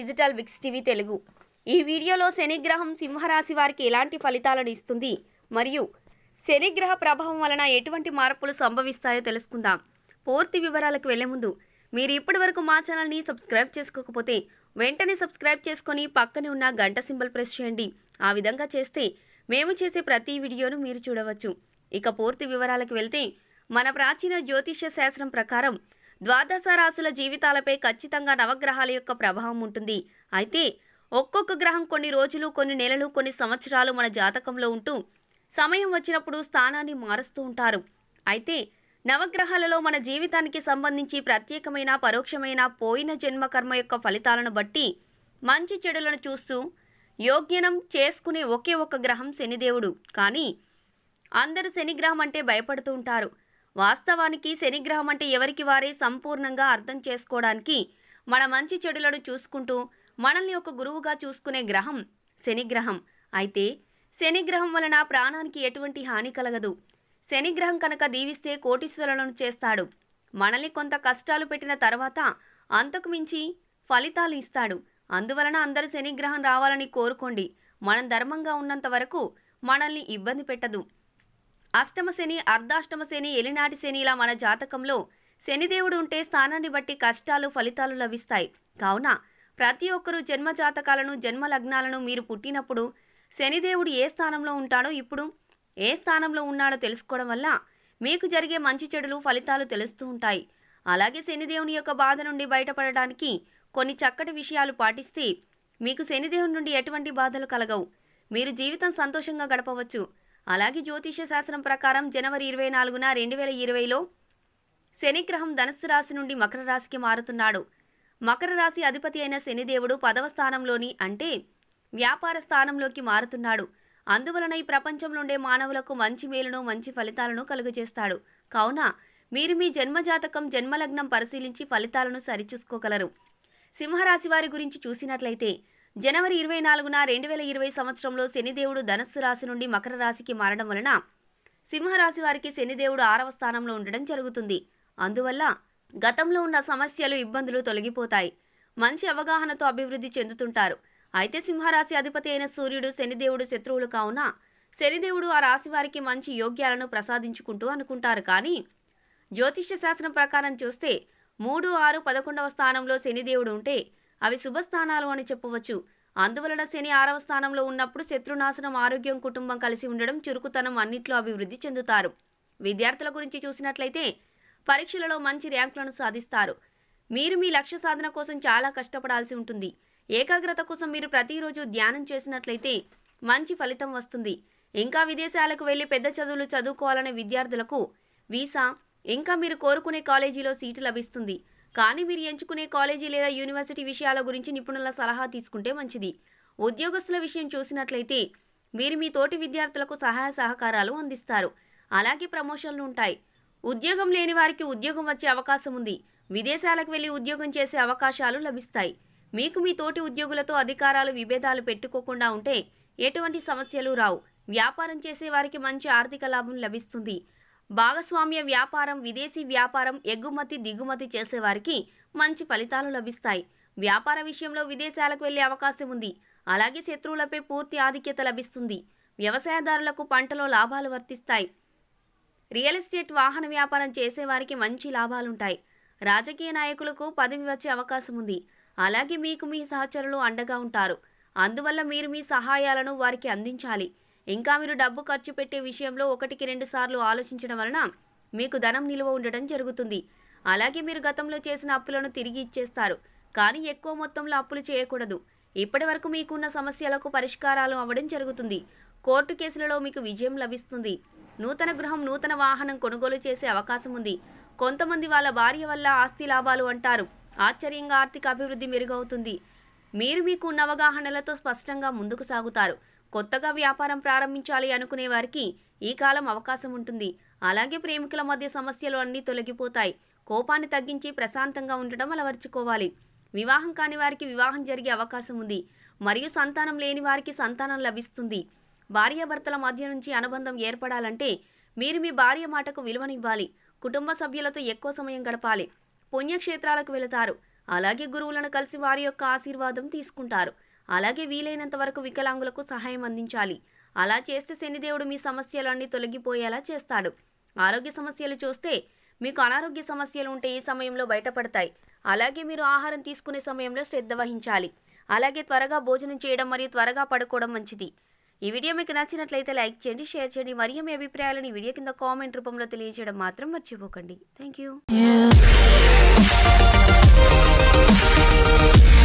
Digital బిక్స్ TV Telugu ఈ వీడియోలో శనిగ్రహం సింహరాశి వారికి ఎలాంటి ఫలితాలను ఇస్తుంది మరియు శనిగ్రహ ప్రభావం వలన ఎటువంటి మార్పులు సంభవిస్తాయో తెలుసుకుందాం పూర్తి వివరాలకు వెళ్లే ముందు మీరు ఇప్పటి వరకు మా ఛానల్ని సబ్స్క్రైబ్ చేసుకోకపోతే వెంటనే సబ్స్క్రైబ్ చేసుకొని పక్కనే ఉన్న గంట సింబల్ ప్రెస్ చేయండి ఆ విధంగా చేస్తే మేము చేసే ప్రతి వీడియోను మీరు చూడవచ్చు ఇక పూర్తి వివరాలకు వెళ్తే మన ప్రాచీన జ్యోతిష్య శాస్త్రం ప్రకారం ద్వాదశ రాశుల జీవితాలపై ఖచ్చితంగా నవగ్రహాల యొక్క ప్రభావం ఉంటుంది అయితే ఒక్కొక్క గ్రహం కొన్ని రోజులు కొన్ని నెలలు కొన్ని సంవత్సరాలు మన జాతకంలో ఉంటూ సమయం వచ్చినప్పుడు స్థానాన్ని మారుస్తూ ఉంటారు అయితే నవగ్రహాలలో మన జీవితానికి సంబంధించి ప్రత్యేకమైన పరోక్షమైన పోయిన జన్మ కర్మ యొక్క ఫలితాలను బట్టి మంచి చెడులను చూస్తూ యోగ్యనం చేసుకునే ఒకే ఒక గ్రహం శనిదేవుడు కానీ అందరూ శనిగ్రహం అంటే భయపడుతూ ఉంటారు వాస్తవానికి శనిగ్రహం అంటే ఎవరికి వారే సంపూర్ణంగా అర్థం చేసుకోవడానికి మన మంచి చెడులను చూసుకుంటూ మనల్ని ఒక గురువుగా చూసుకునే గ్రహం శనిగ్రహం అయితే శనిగ్రహం వలన ప్రాణానికి ఎటువంటి హాని కలగదు శనిగ్రహం కనుక దీవిస్తే కోటీశ్వరులను చేస్తాడు మనల్ని కొంత కష్టాలు పెట్టిన తర్వాత అంతకు మించి ఫలితాలు ఇస్తాడు అందువలన అందరూ శనిగ్రహం రావాలని కోరుకోండి మనం ధర్మంగా ఉన్నంత వరకు మనల్ని ఇబ్బంది పెట్టదు అష్టమ శని అర్ధాష్టమ శని ఎలినాటి శని ఇలా మన జాతకంలో శనిదేవుడు ఉంటే స్థానాన్ని బట్టి కష్టాలు ఫలితాలు లభిస్తాయి కావున ప్రతి ఒక్కరూ జన్మ జాతకాలను జన్మ లగ్నాలను మీరు పుట్టినప్పుడు శనిదేవుడు ఏ స్థానంలో ఉంటాడో ఇప్పుడు ఏ స్థానంలో ఉన్నాడో తెలుసుకోవడం వల్ల మీకు జరిగే మంచి చెడులు ఫలితాలు తెలుస్తూ ఉంటాయి అలాగే శనిదేవుని యొక్క బాధ నుండి బయటపడడానికి కొన్ని చక్కటి విషయాలు పాటిస్తే మీకు శనిదేవుని నుండి ఎటువంటి బాధలు కలగవు మీరు జీవితం సంతోషంగా గడపవచ్చు అలాగే జ్యోతిష శాస్త్రం ప్రకారం జనవరి ఇరవై నాలుగున రెండు వేల ఇరవైలో శనిగ్రహం ధనుస్సు రాశి నుండి మకర రాశికి మారుతున్నాడు మకర రాశి అధిపతి అయిన శనిదేవుడు పదవ స్థానంలోని అంటే వ్యాపార స్థానంలోకి మారుతున్నాడు అందువలన ఈ ప్రపంచంలో ఉండే మానవులకు మంచి మేలును మంచి ఫలితాలను కలుగజేస్తాడు కావున మీరు మీ జన్మజాతకం జన్మలగ్నం పరిశీలించి ఫలితాలను సరిచూసుకోగలరు సింహరాశి వారి గురించి చూసినట్లయితే జనవరి ఇరవై నాలుగున రెండు వేల ఇరవై సంవత్సరంలో శనిదేవుడు ధనస్సు రాశి నుండి మకర రాశికి మారడం వలన సింహరాశి వారికి శనిదేవుడు ఆరవ స్థానంలో ఉండడం జరుగుతుంది అందువల్ల గతంలో ఉన్న సమస్యలు ఇబ్బందులు తొలగిపోతాయి మంచి అవగాహనతో అభివృద్ధి చెందుతుంటారు అయితే సింహరాశి అధిపతి అయిన సూర్యుడు శనిదేవుడు శత్రువులు కావున శనిదేవుడు ఆ రాశి వారికి మంచి యోగ్యాలను ప్రసాదించుకుంటూ అనుకుంటారు కానీ జ్యోతిష్య శాస్త్రం ప్రకారం చూస్తే మూడు ఆరు పదకొండవ స్థానంలో శనిదేవుడు ఉంటే అవి శుభస్థానాలు అని చెప్పవచ్చు అందువలన శని ఆరవ స్థానంలో ఉన్నప్పుడు శత్రునాశనం ఆరోగ్యం కుటుంబం కలిసి ఉండడం చురుకుతనం అన్నిట్లో అభివృద్ధి చెందుతారు విద్యార్థుల గురించి చూసినట్లయితే పరీక్షలలో మంచి ర్యాంకులను సాధిస్తారు మీరు మీ లక్ష్య సాధన కోసం చాలా కష్టపడాల్సి ఉంటుంది ఏకాగ్రత కోసం మీరు ప్రతిరోజు ధ్యానం చేసినట్లయితే మంచి ఫలితం వస్తుంది ఇంకా విదేశాలకు వెళ్లి పెద్ద చదువులు చదువుకోవాలనే విద్యార్థులకు వీసా ఇంకా మీరు కోరుకునే కాలేజీలో సీటు లభిస్తుంది కానీ మీరు ఎంచుకునే కాలేజీ లేదా యూనివర్సిటీ విషయాల గురించి నిపుణుల సలహా తీసుకుంటే మంచిది ఉద్యోగస్తుల విషయం చూసినట్లయితే మీరు మీ తోటి విద్యార్థులకు సహాయ సహకారాలు అందిస్తారు అలాగే ప్రమోషన్లు ఉంటాయి ఉద్యోగం లేని వారికి ఉద్యోగం వచ్చే అవకాశం ఉంది విదేశాలకు వెళ్లి ఉద్యోగం చేసే అవకాశాలు లభిస్తాయి మీకు మీ తోటి ఉద్యోగులతో అధికారాలు విభేదాలు పెట్టుకోకుండా ఉంటే ఎటువంటి సమస్యలు రావు వ్యాపారం చేసే వారికి మంచి ఆర్థిక లాభం లభిస్తుంది భాగస్వామ్య వ్యాపారం విదేశీ వ్యాపారం ఎగుమతి దిగుమతి చేసేవారికి మంచి ఫలితాలు లభిస్తాయి వ్యాపార విషయంలో విదేశాలకు వెళ్లే అవకాశం ఉంది అలాగే శత్రువులపై పూర్తి ఆధిక్యత లభిస్తుంది వ్యవసాయదారులకు పంటలో లాభాలు వర్తిస్తాయి రియల్ ఎస్టేట్ వాహన వ్యాపారం చేసేవారికి మంచి లాభాలుంటాయి రాజకీయ నాయకులకు పదవి వచ్చే అవకాశం ఉంది అలాగే మీకు మీ సహచరులు అండగా ఉంటారు అందువల్ల మీరు మీ సహాయాలను వారికి అందించాలి ఇంకా మీరు డబ్బు ఖర్చు పెట్టే విషయంలో ఒకటికి రెండు సార్లు ఆలోచించడం వలన మీకు ధనం నిల్వ ఉండటం జరుగుతుంది అలాగే మీరు గతంలో చేసిన అప్పులను తిరిగి ఇచ్చేస్తారు కానీ ఎక్కువ మొత్తంలో అప్పులు చేయకూడదు ఇప్పటి వరకు మీకున్న సమస్యలకు పరిష్కారాలు అవ్వడం జరుగుతుంది కోర్టు కేసులలో మీకు విజయం లభిస్తుంది నూతన గృహం నూతన వాహనం కొనుగోలు చేసే అవకాశం ఉంది కొంతమంది వాళ్ళ భార్య వల్ల ఆస్తి లాభాలు అంటారు ఆశ్చర్యంగా ఆర్థిక అభివృద్ధి మెరుగవుతుంది మీరు మీకు ఉన్న అవగాహనలతో స్పష్టంగా ముందుకు సాగుతారు కొత్తగా వ్యాపారం ప్రారంభించాలి అనుకునే వారికి ఈ కాలం అవకాశం ఉంటుంది అలాగే ప్రేమికుల మధ్య సమస్యలు అన్నీ తొలగిపోతాయి కోపాన్ని తగ్గించి ప్రశాంతంగా ఉండటం అలవర్చుకోవాలి వివాహం కాని వారికి వివాహం జరిగే అవకాశం ఉంది మరియు సంతానం లేని వారికి సంతానం లభిస్తుంది భార్యాభర్తల మధ్య నుంచి అనుబంధం ఏర్పడాలంటే మీరు మీ భార్య మాటకు విలువనివ్వాలి కుటుంబ సభ్యులతో ఎక్కువ సమయం గడపాలి పుణ్యక్షేత్రాలకు వెళతారు అలాగే గురువులను కలిసి వారి యొక్క ఆశీర్వాదం తీసుకుంటారు అలాగే వీలైనంత వరకు వికలాంగులకు సహాయం అందించాలి అలా చేస్తే శనిదేవుడు మీ సమస్యలన్నీ తొలగిపోయేలా చేస్తాడు ఆరోగ్య సమస్యలు చూస్తే మీకు అనారోగ్య సమస్యలు ఉంటే ఈ సమయంలో బయటపడతాయి అలాగే మీరు ఆహారం తీసుకునే సమయంలో శ్రద్ధ వహించాలి అలాగే త్వరగా భోజనం చేయడం మరియు త్వరగా పడుకోవడం మంచిది ఈ వీడియో మీకు నచ్చినట్లయితే లైక్ చేయండి షేర్ చేయండి మరియు మీ అభిప్రాయాలను ఈ వీడియో కింద కామెంట్ రూపంలో తెలియజేయడం మాత్రం మర్చిపోకండి థ్యాంక్ యూ you.